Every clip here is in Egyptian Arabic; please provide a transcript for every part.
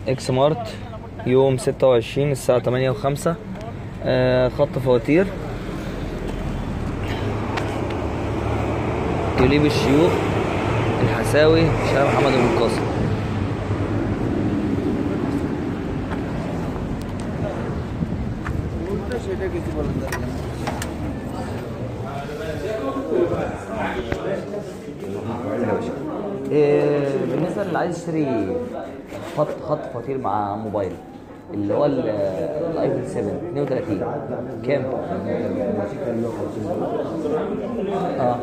اكس مارت يوم ستة وعشرين الساعة تمانية وخمسة آه خط فواتير يليب الشيوخ الحساوي شارع محمد بن القاسم إيه بالنسبة للي عايز يشتري خط خط فواتير مع موبايل اللي هو ال- الايفون 7 32 كام؟ اه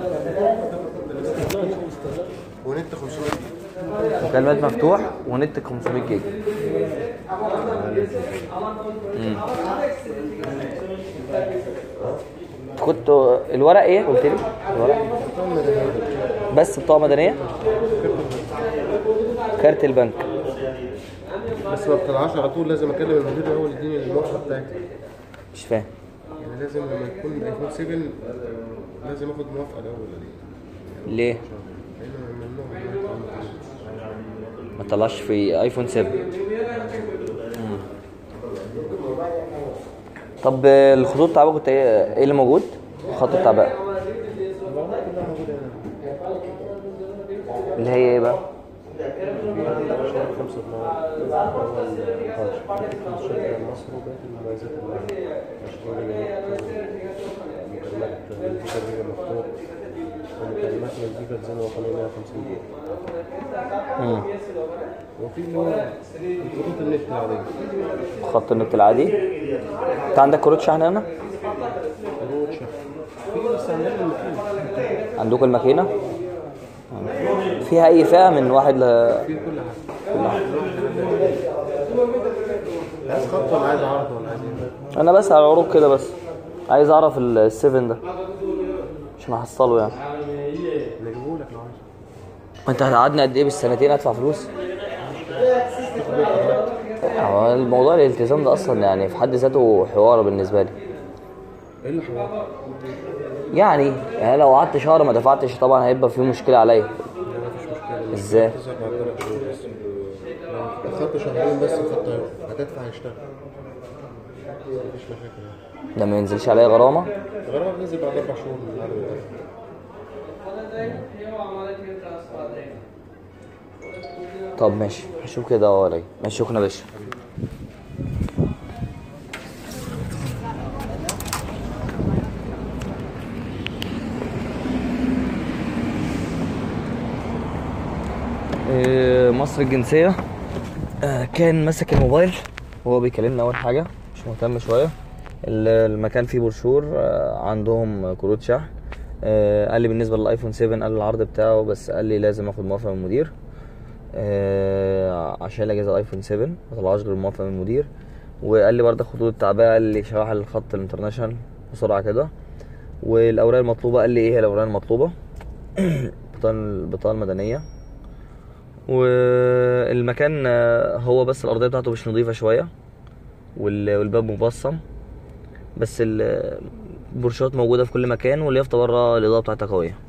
ونت 500 مكالمات مفتوح ونت 500 جيجا مم. كنت الورق ايه قلت لي الورق بس بطاقه مدنيه كارت البنك بس ما بطلعش على طول لازم اكلم المدير الاول يديني الموافقه بتاعتي مش فاهم يعني لازم لما يكون الايفون 7 لازم اخد موافقه الاول عليه ليه لان ممنوع إن أنا أتعامل. ما طلعش في ايفون 7 مم. طب الخطوط التعبئه كنت ايه إيه اللي موجود خط التعبئه اللي هي ايه بقى خمسة دولار أول خمس شركة مصر وبقيت المميزات اللي عشرين مكالمات الفيزا جيجا مفتوح ومكالمات من الفيزا الزين الوطنية 150 جنيه مم. وفي اللي هو خطوط النت العادية خط النت العادي انت عندك كروت شحن هنا روت شحن في بس عندنا المكان عندكم الماكينه مم. فيها اي فئه من واحد ل في كل حاجة عايز خط ولا عايز عرض ولا عايز ايه؟ انا بس على العروض كده بس عايز اعرف السيفن ده عشان احصله يعني نجيبه لك لو عايز انت هتقعدني قد ايه بالسنتين ادفع فلوس هو الموضوع الالتزام ده اصلا يعني في حد ذاته حوار بالنسبه لي ايه اللي حوار؟ يعني يعني لو قعدت شهر ما دفعتش طبعا هيبقى في مشكله عليا مفيش مشكلة ازاي تظهر بعد ثلاث شهور بس لو خدت شهرين بس الخط هيقف هتدفع هيشتغل مفيش مشاكل يعني ده ما ينزلش عليا غرامه غرامة بتنزل بعد أربع شهور من بعد ما تدفع. طب ماشي هشوف كده اه ولا ماشي شكرا يا باشا إيه، مصر الجنسية آه، كان ماسك الموبايل وهو بيكلمنا أول حاجة مش مهتم شوية ال- المكان فيه بروشور آه، عندهم كروت شحن آه، قال لي بالنسبة للآيفون 7 قال العرض بتاعه بس قال لي لازم اخد موافقة من المدير آه، عشان الاجهزه الايفون 7 ما طلعش غير موافقه من المدير وقال لي برضه خطوط التعبئه قال لي شرح الخط الانترناشونال بسرعه كده والاوراق المطلوبه قال لي ايه هي الاوراق المطلوبه البطاقه البطاقه المدنيه والمكان آه، هو بس الارضيه بتاعته مش نظيفه شويه وال- والباب مبصم بس ال- البروشات موجوده في كل مكان واليافطه بره الاضاءه بتاعتها قويه